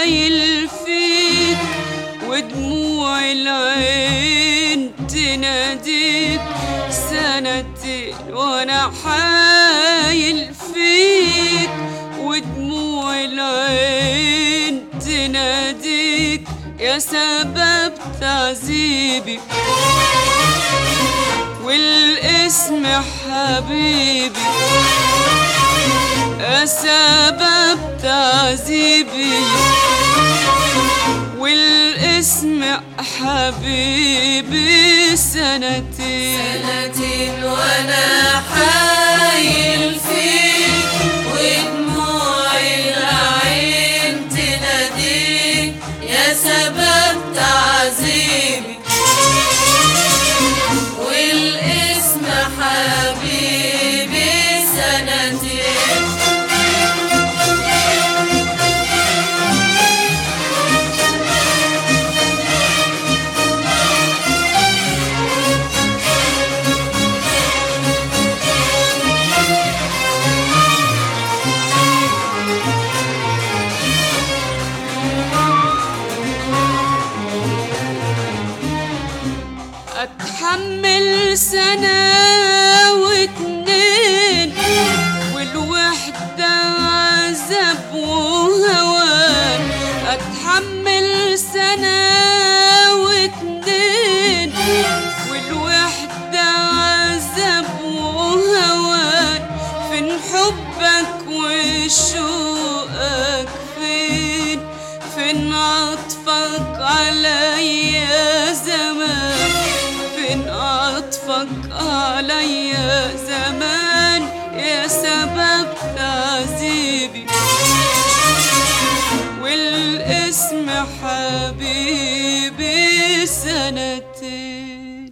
حايل فيك ودموع العين تناديك سنتين وانا حايل فيك ودموع العين تناديك يا سبب تعذيبي والاسم حبيبي يا سبب تعذيبي والاسم حبيبي سنتين سنتين وانا حايل فيك ودموع العين تناديك يا سبب تعذيبي والاسم حبيبي سنتين اتحمل سنة واتنين والوحدة عذاب وهوان اتحمل سنة واتنين والوحدة عذاب وهوان فين حبك وشوقك فين فين عطفك عليا زمان فين عطفك عليا زمان يا سبب تعذيبي والاسم حبيبي سنتين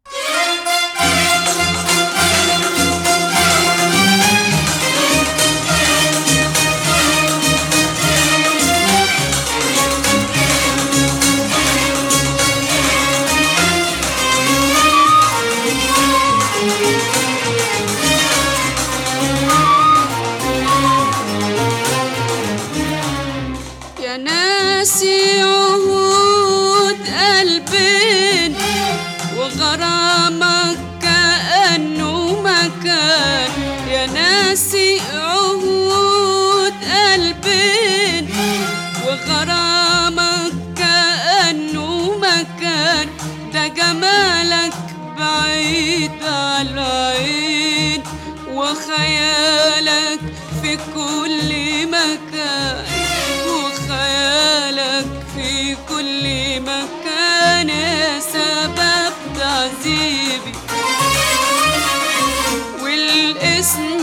يا ناسي عهود قلبين وغرامك كأنه مكان يا ناسي عهود قلبين وغرامك كأنه مكان ده جمالك بعيد على العين وخيالك في كل مكان وخيالك في كل مكان يا سبب تعذيبي والاسم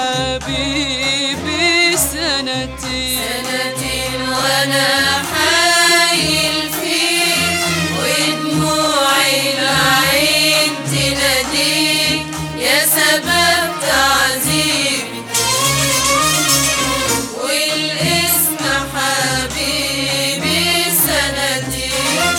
حبيبي سنتين سنتين وانا حايل فيك ودموع العين تناديك يا سبب تعذيبي والاسم حبيبي سنتين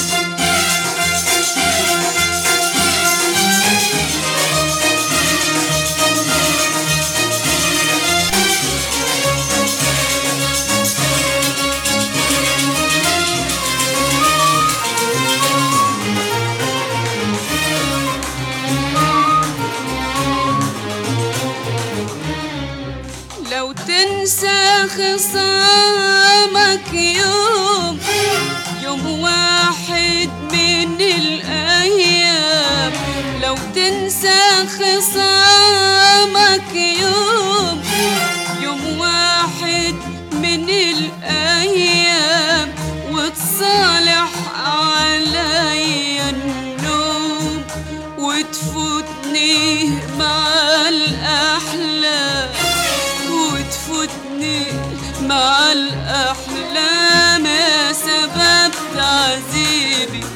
لو تنسى خصامك يوم يوم واحد من الأيام لو تنسى خصامك يوم يوم واحد من الأيام وتصالح عليا النوم وتفوتني مع الأحلام وتفوتني مع الأحلام يا سبب تعذيبي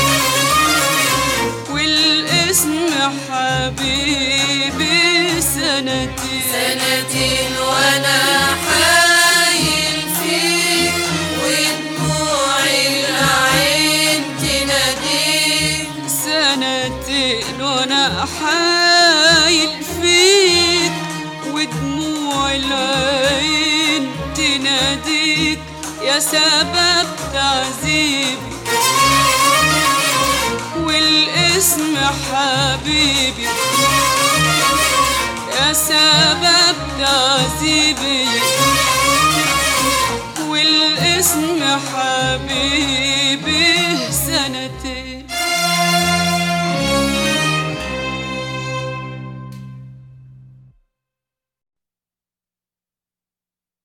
والاسم حبيبي سنتين سنتين وانا حايل فيك ودموع العين تناديك سنتين وانا حايل فيك ودموع العين تناديك يا يا سبب تعذيبي والاسم حبيبي يا سبب تعذيبي والاسم حبيبي